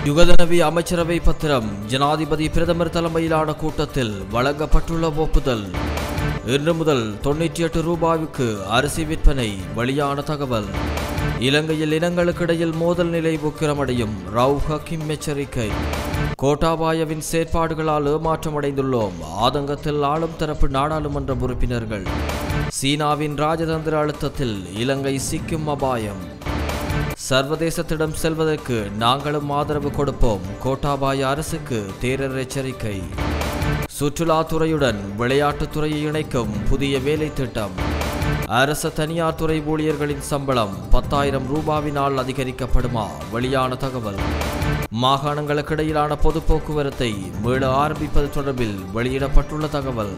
யுகதனவி அமைச்சரவை பத்திரம் ஜனாதிபதி பிரதமர் தலைமையிலான கூட்டத்தில் வழங்கப்பட்டுள்ள ஒப்புதல் இன்று முதல் தொண்ணூற்றி எட்டு ரூபாய்க்கு அரிசி விற்பனை வெளியான தகவல் இலங்கையில் இனங்களுக்கிடையில் மோதல் நிலை உக்கிரமடையும் ரவு ஹக்கிம் எச்சரிக்கை கோட்டாபாயவின் செயற்பாடுகளால் ஏமாற்றமடைந்துள்ளோம் ஆதங்கத்தில் ஆளும் தரப்பு நாடாளுமன்ற உறுப்பினர்கள் சீனாவின் ராஜதந்திர அழுத்தத்தில் இலங்கை சிக்கும் அபாயம் சர்வதேசத்திடம் செல்வதற்கு நாங்களும் ஆதரவு கொடுப்போம் கோட்டாபாய அரசுக்கு தேரர் எச்சரிக்கை சுற்றுலாத்துறையுடன் விளையாட்டுத்துறையை இணைக்கும் புதிய வேலை திட்டம் அரச தனியார் துறை ஊழியர்களின் சம்பளம் பத்தாயிரம் ரூபாவினால் அதிகரிக்கப்படுமா வெளியான தகவல் மாகாணங்களுக்கு இடையிலான பொது போக்குவரத்தை மீள ஆரம்பிப்பது தொடர்பில் வெளியிடப்பட்டுள்ள தகவல்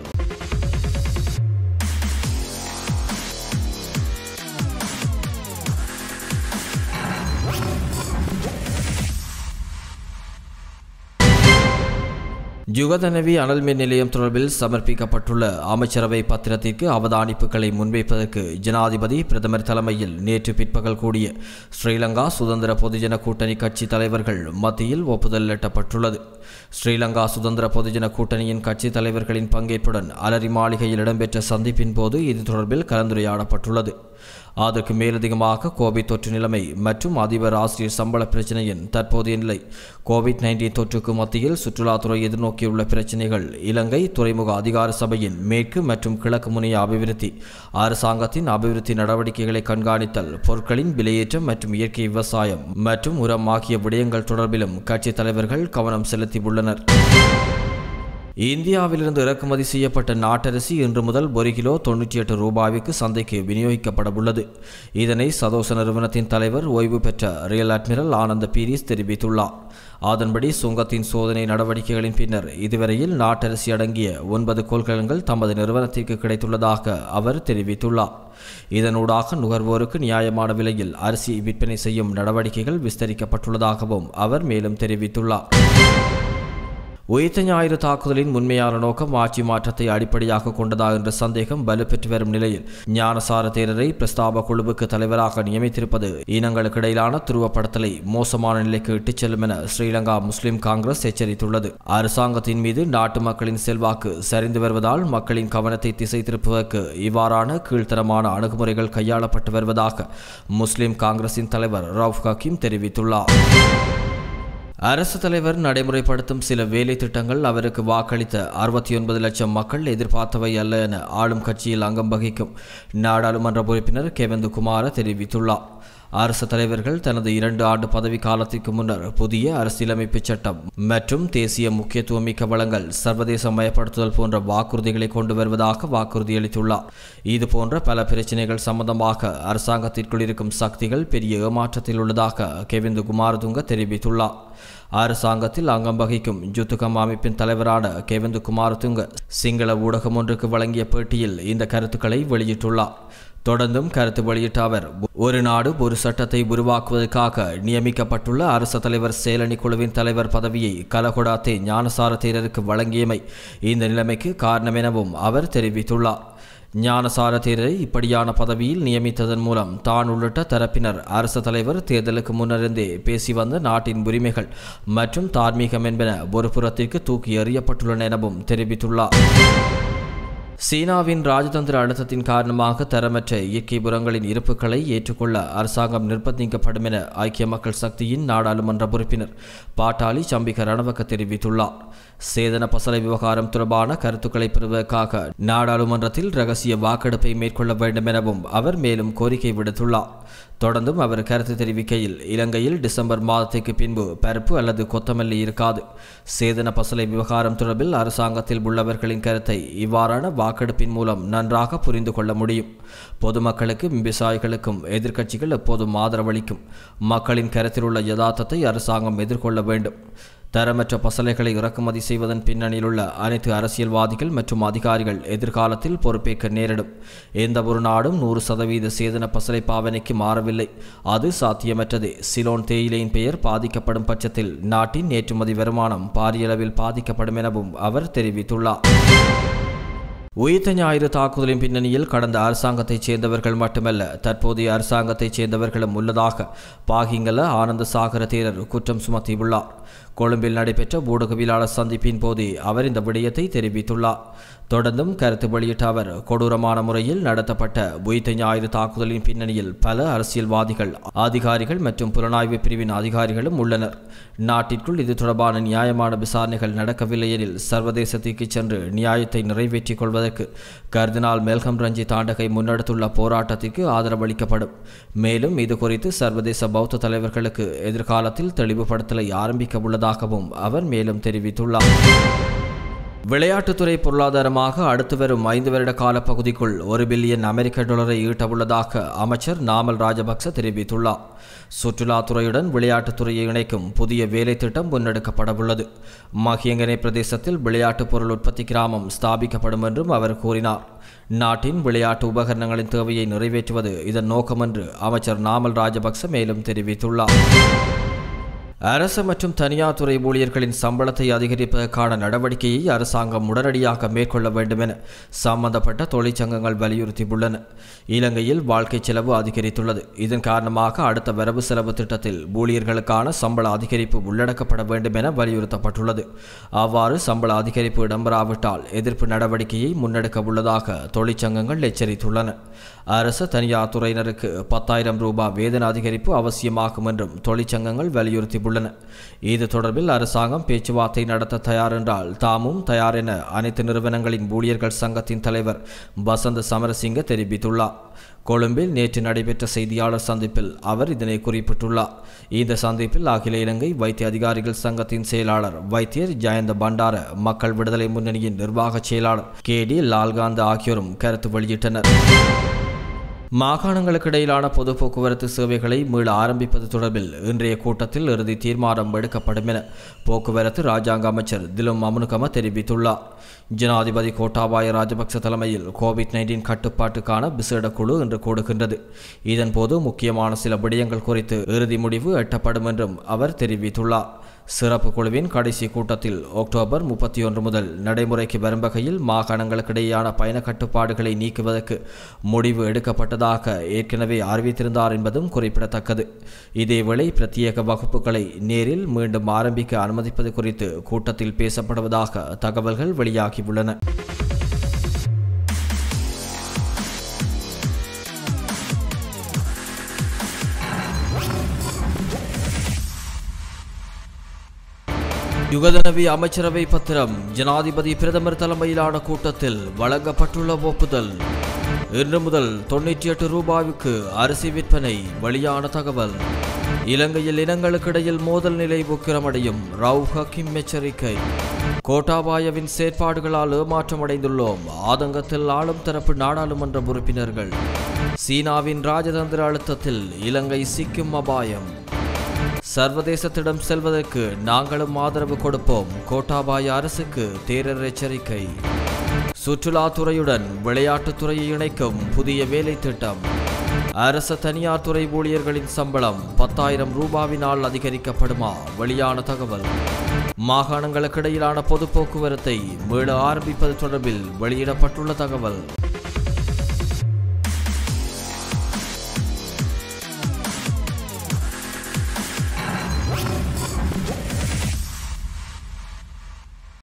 யுகதனவி அனல் மின் நிலையம் தொடர்பில் சமர்ப்பிக்கப்பட்டுள்ள அமைச்சரவை பத்திரத்திற்கு அவதானிப்புகளை முன்வைப்பதற்கு ஜனாதிபதி பிரதமர் தலைமையில் நேற்று பிற்பகல் கூடிய ஸ்ரீலங்கா சுதந்திர பொதுஜன கூட்டணி கட்சி தலைவர்கள் மத்தியில் ஒப்புதல் எட்டப்பட்டுள்ளது ஸ்ரீலங்கா சுதந்திர பொதுஜன கூட்டணியின் கட்சி தலைவர்களின் பங்கேற்புடன் அலரி மாளிகையில் இடம்பெற்ற சந்திப்பின் போது இது தொடர்பில் கலந்துரையாடப்பட்டுள்ளது அதற்கு மேலதிகமாக கோவிட் தொற்று நிலைமை மற்றும் அதிபர் ஆசிரியர் சம்பள பிரச்சினையின் தற்போதைய நிலை கோவிட் நைன்டீன் தொற்றுக்கு மத்தியில் சுற்றுலாத்துறை எதிர்நோக்கியுள்ள பிரச்சினைகள் இலங்கை துறைமுக அதிகார சபையின் மேற்கு மற்றும் கிழக்கு முனைய அபிவிருத்தி அரசாங்கத்தின் அபிவிருத்தி நடவடிக்கைகளை கண்காணித்தல் பொருட்களின் விலையேற்றம் மற்றும் இயற்கை விவசாயம் மற்றும் உரம் ஆகிய விடயங்கள் தொடர்பிலும் கட்சித் தலைவர்கள் கவனம் செலுத்தியுள்ளனர் இந்தியாவிலிருந்து இறக்குமதி செய்யப்பட்ட நாட்டரிசி இன்று முதல் ஒரு கிலோ தொண்ணூற்றி எட்டு ரூபாய்க்கு சந்தைக்கு விநியோகிக்கப்பட உள்ளது இதனை சதோச நிறுவனத்தின் தலைவர் ஓய்வு பெற்ற ரியல் அட்மிரல் ஆனந்த பீரிஸ் தெரிவித்துள்ளார் அதன்படி சுங்கத்தின் சோதனை நடவடிக்கைகளின் பின்னர் இதுவரையில் நாட்டரிசி அடங்கிய ஒன்பது கொள்கலன்கள் தமது நிறுவனத்திற்கு கிடைத்துள்ளதாக அவர் தெரிவித்துள்ளார் இதனூடாக நுகர்வோருக்கு நியாயமான விலையில் அரிசி விற்பனை செய்யும் நடவடிக்கைகள் விஸ்தரிக்கப்பட்டுள்ளதாகவும் அவர் மேலும் தெரிவித்துள்ளார் உயிர்த்த ஞாயிறு தாக்குதலின் உண்மையான நோக்கம் ஆட்சி மாற்றத்தை அடிப்படையாக கொண்டதா என்ற சந்தேகம் வலுப்பெற்று வரும் நிலையில் ஞானசார தேரரை பிரஸ்தாப குழுவுக்கு தலைவராக நியமித்திருப்பது இனங்களுக்கு இடையிலான துருவப்படுத்தலை மோசமான நிலைக்கு இட்டுச் செல்லும் என ஸ்ரீலங்கா முஸ்லிம் காங்கிரஸ் எச்சரித்துள்ளது அரசாங்கத்தின் மீது நாட்டு மக்களின் செல்வாக்கு சரிந்து வருவதால் மக்களின் கவனத்தை திசை திருப்புவதற்கு இவ்வாறான கீழ்த்தரமான அணுகுமுறைகள் கையாளப்பட்டு வருவதாக முஸ்லிம் காங்கிரசின் தலைவர் ரவுஃப் ஹக்கீம் தெரிவித்துள்ளார் அரசு தலைவர் நடைமுறைப்படுத்தும் சில வேலை திட்டங்கள் அவருக்கு வாக்களித்த அறுபத்தி ஒன்பது லட்சம் மக்கள் எதிர்பார்த்தவை அல்ல என ஆளும் கட்சியில் அங்கம் வகிக்கும் நாடாளுமன்ற உறுப்பினர் கேவந்து குமார தெரிவித்துள்ளார் அரசு தலைவர்கள் தனது இரண்டு ஆண்டு பதவி காலத்திற்கு முன்னர் புதிய அரசியலமைப்பு சட்டம் மற்றும் தேசிய முக்கியத்துவமிக்க வளங்கள் சர்வதேச மயப்படுத்துதல் போன்ற வாக்குறுதிகளை கொண்டு வருவதாக வாக்குறுதியளித்துள்ளார் இது போன்ற பல பிரச்சனைகள் சம்பந்தமாக அரசாங்கத்திற்குள் இருக்கும் சக்திகள் பெரிய ஏமாற்றத்தில் உள்ளதாக கெவிந்து குமாரதுங்க தெரிவித்துள்ளார் அரசாங்கத்தில் அங்கம் வகிக்கும் ஜுத்துகம் அமைப்பின் தலைவரான கேவந்து குமாரதுங்க சிங்கள ஊடகம் ஒன்றுக்கு வழங்கிய பேட்டியில் இந்த கருத்துக்களை வெளியிட்டுள்ளார் தொடர்ந்தும் கருத்து வெளியிட்ட அவர் ஒரு நாடு ஒரு சட்டத்தை உருவாக்குவதற்காக நியமிக்கப்பட்டுள்ள அரசு தலைவர் சேலனி குழுவின் தலைவர் பதவியை கலகொடாத்தே ஞானசார தேரருக்கு வழங்கியமை இந்த நிலைமைக்கு காரணம் எனவும் அவர் தெரிவித்துள்ளார் ஞானசார தேரரை இப்படியான பதவியில் நியமித்ததன் மூலம் தான் உள்ளிட்ட தரப்பினர் அரசு தலைவர் தேர்தலுக்கு முன்னிருந்தே பேசி வந்த நாட்டின் உரிமைகள் மற்றும் தார்மீகம் என்பன ஒரு புறத்திற்கு தூக்கி எறியப்பட்டுள்ளன எனவும் தெரிவித்துள்ளார் சீனாவின் ராஜதந்திர அழுத்தத்தின் காரணமாக தரமற்ற இயற்கை உரங்களின் இருப்புகளை ஏற்றுக்கொள்ள அரசாங்கம் நிர்பந்திக்கப்படும் என ஐக்கிய மக்கள் சக்தியின் நாடாளுமன்ற உறுப்பினர் பாட்டாளி சம்பிக ரணவக்க தெரிவித்துள்ளார் சேதன பசலை விவகாரம் தொடர்பான கருத்துக்களை பெறுவதற்காக நாடாளுமன்றத்தில் ரகசிய வாக்கெடுப்பை மேற்கொள்ள வேண்டும் எனவும் அவர் மேலும் கோரிக்கை விடுத்துள்ளார் தொடர்ந்தும் அவர் கருத்து தெரிவிக்கையில் இலங்கையில் டிசம்பர் மாதத்திற்கு பின்பு பருப்பு அல்லது கொத்தமல்லி இருக்காது சேதன பசலை விவகாரம் தொடர்பில் அரசாங்கத்தில் உள்ளவர்களின் கருத்தை இவ்வாறான வாக்கெடுப்பின் மூலம் நன்றாக புரிந்து கொள்ள முடியும் பொதுமக்களுக்கும் விவசாயிகளுக்கும் எதிர்க்கட்சிகள் எப்போதும் ஆதரவளிக்கும் மக்களின் கருத்தில் உள்ள யதார்த்தத்தை அரசாங்கம் எதிர்கொள்ள வேண்டும் தரமற்ற பசலைகளை இறக்குமதி செய்வதன் பின்னணியில் உள்ள அனைத்து அரசியல்வாதிகள் மற்றும் அதிகாரிகள் எதிர்காலத்தில் பொறுப்பேற்க நேரிடும் எந்த ஒரு நாடும் நூறு சதவீத சேதன பசலை பாவனைக்கு மாறவில்லை அது சாத்தியமற்றது சிலோன் தேயிலையின் பெயர் பாதிக்கப்படும் பட்சத்தில் நாட்டின் ஏற்றுமதி வருமானம் பாரியளவில் பாதிக்கப்படும் எனவும் அவர் தெரிவித்துள்ளார் உயிர்த்த ஞாயிறு தாக்குதலின் பின்னணியில் கடந்த அரசாங்கத்தைச் சேர்ந்தவர்கள் மட்டுமல்ல தற்போதைய அரசாங்கத்தைச் சேர்ந்தவர்களும் உள்ளதாக பாகிங்கல ஆனந்த சாகர தேரர் குற்றம் சுமத்தியுள்ளார் கொழும்பில் நடைபெற்ற ஊடகவியலாளர் சந்திப்பின் போதே அவர் இந்த விடயத்தை தெரிவித்துள்ளார் தொடர்ந்தும் கருத்து வெளியிட்ட அவர் கொடூரமான முறையில் நடத்தப்பட்ட உயிர்த்த ஞாயிறு தாக்குதலின் பின்னணியில் பல அரசியல்வாதிகள் அதிகாரிகள் மற்றும் புலனாய்வு பிரிவின் அதிகாரிகளும் உள்ளனர் நாட்டிற்குள் இது தொடர்பான நியாயமான விசாரணைகள் நடக்கவில்லை எனில் சர்வதேசத்திற்கு சென்று நியாயத்தை நிறைவேற்றிக் கொள்வதற்கு கர்தினால் மெல்கம் ரஞ்சி தாண்டகை முன்னெடுத்துள்ள போராட்டத்திற்கு ஆதரவளிக்கப்படும் மேலும் இது குறித்து சர்வதேச பௌத்த தலைவர்களுக்கு எதிர்காலத்தில் தெளிவுபடுத்தலை ஆரம்பிக்க உள்ளதாகவும் அவர் மேலும் தெரிவித்துள்ளார் விளையாட்டுத்துறை பொருளாதாரமாக அடுத்து வரும் ஐந்து வருட கால பகுதிக்குள் ஒரு பில்லியன் அமெரிக்க டாலரை ஈட்டவுள்ளதாக அமைச்சர் நாமல் ராஜபக்ச தெரிவித்துள்ளார் சுற்றுலாத்துறையுடன் விளையாட்டுத்துறையை இணைக்கும் புதிய வேலை திட்டம் முன்னெடுக்கப்படவுள்ளது மகியங்கனை பிரதேசத்தில் விளையாட்டுப் பொருள் உற்பத்தி கிராமம் ஸ்தாபிக்கப்படும் என்றும் அவர் கூறினார் நாட்டின் விளையாட்டு உபகரணங்களின் தேவையை நிறைவேற்றுவது இதன் நோக்கம் என்று அமைச்சர் நாமல் ராஜபக்ச மேலும் தெரிவித்துள்ளார் அரசு மற்றும் தனியார் துறை ஊழியர்களின் சம்பளத்தை அதிகரிப்பதற்கான நடவடிக்கையை அரசாங்கம் உடனடியாக மேற்கொள்ள வேண்டும் என சம்பந்தப்பட்ட தொழிற்சங்கங்கள் வலியுறுத்தியுள்ளன இலங்கையில் வாழ்க்கை செலவு அதிகரித்துள்ளது இதன் காரணமாக அடுத்த வரவு செலவு திட்டத்தில் ஊழியர்களுக்கான சம்பள அதிகரிப்பு உள்ளடக்கப்பட வேண்டும் என வலியுறுத்தப்பட்டுள்ளது அவ்வாறு சம்பள அதிகரிப்பு இடம்பெறாவிட்டால் எதிர்ப்பு நடவடிக்கையை முன்னெடுக்க உள்ளதாக தொழிற்சங்கங்கள் எச்சரித்துள்ளன அரசு தனியார் துறையினருக்கு பத்தாயிரம் ரூபாய் வேதன அதிகரிப்பு அவசியமாகும் என்றும் தொழிற்சங்கங்கள் வலியுறுத்தியுள்ளன இது தொடர்பில் அரசாங்கம் பேச்சுவார்த்தை நடத்த தயார் என்றால் தாமும் தயார் என அனைத்து நிறுவனங்களின் ஊழியர்கள் சங்கத்தின் தலைவர் வசந்த சமரசிங்க தெரிவித்துள்ளார் கொழும்பில் நேற்று நடைபெற்ற செய்தியாளர் சந்திப்பில் அவர் இதனை குறிப்பிட்டுள்ளார் இந்த சந்திப்பில் அகில இலங்கை வைத்திய அதிகாரிகள் சங்கத்தின் செயலாளர் வைத்தியர் ஜெயந்த பண்டார மக்கள் விடுதலை முன்னணியின் நிர்வாக செயலாளர் கே டி லால்காந்த் ஆகியோரும் கருத்து வெளியிட்டனர் மாகாணங்களுக்கு இடையிலான பொது போக்குவரத்து சேவைகளை மீள ஆரம்பிப்பது தொடர்பில் இன்றைய கூட்டத்தில் இறுதி தீர்மானம் எடுக்கப்படும் என போக்குவரத்து ராஜாங்க அமைச்சர் திலும் அமுனுகம தெரிவித்துள்ளார் ஜனாதிபதி கோட்டாபாய ராஜபக்ச தலைமையில் கோவிட் நைன்டீன் கட்டுப்பாட்டுக்கான விசேட குழு இன்று கூடுகின்றது இதன்போது முக்கியமான சில விடயங்கள் குறித்து இறுதி முடிவு எட்டப்படும் என்றும் அவர் தெரிவித்துள்ளார் சிறப்பு குழுவின் கடைசி கூட்டத்தில் அக்டோபர் முப்பத்தி ஒன்று முதல் நடைமுறைக்கு வரும் வகையில் மாகாணங்களுக்கிடையேயான பயண கட்டுப்பாடுகளை நீக்குவதற்கு முடிவு எடுக்கப்பட்டதாக ஏற்கனவே அறிவித்திருந்தார் என்பதும் குறிப்பிடத்தக்கது இதேவேளை பிரத்யேக வகுப்புகளை நேரில் மீண்டும் ஆரம்பிக்க அனுமதிப்பது குறித்து கூட்டத்தில் பேசப்படுவதாக தகவல்கள் வெளியாகியுள்ளன யுகதனவி அமைச்சரவை பத்திரம் ஜனாதிபதி பிரதமர் தலைமையிலான கூட்டத்தில் வழங்கப்பட்டுள்ள ஒப்புதல் இன்று முதல் தொண்ணூற்றி எட்டு ரூபாய்க்கு அரிசி விற்பனை வெளியான தகவல் இலங்கையில் இனங்களுக்கிடையில் மோதல் நிலை உக்கிரமடையும் ரவு ஹக்கிம் எச்சரிக்கை கோட்டாபாயவின் செயற்பாடுகளால் ஏமாற்றமடைந்துள்ளோம் ஆதங்கத்தில் ஆளும் தரப்பு நாடாளுமன்ற உறுப்பினர்கள் சீனாவின் ராஜதந்திர அழுத்தத்தில் இலங்கை சிக்கும் அபாயம் சர்வதேசத்திடம் செல்வதற்கு நாங்களும் ஆதரவு கொடுப்போம் கோட்டாபாய அரசுக்கு தேரர் எச்சரிக்கை சுற்றுலாத்துறையுடன் விளையாட்டுத்துறையை இணைக்கும் புதிய வேலை திட்டம் அரச தனியார் துறை ஊழியர்களின் சம்பளம் பத்தாயிரம் ரூபாவினால் அதிகரிக்கப்படுமா வெளியான தகவல் மாகாணங்களுக்கிடையிலான பொது போக்குவரத்தை மீள ஆரம்பிப்பது தொடர்பில் வெளியிடப்பட்டுள்ள தகவல்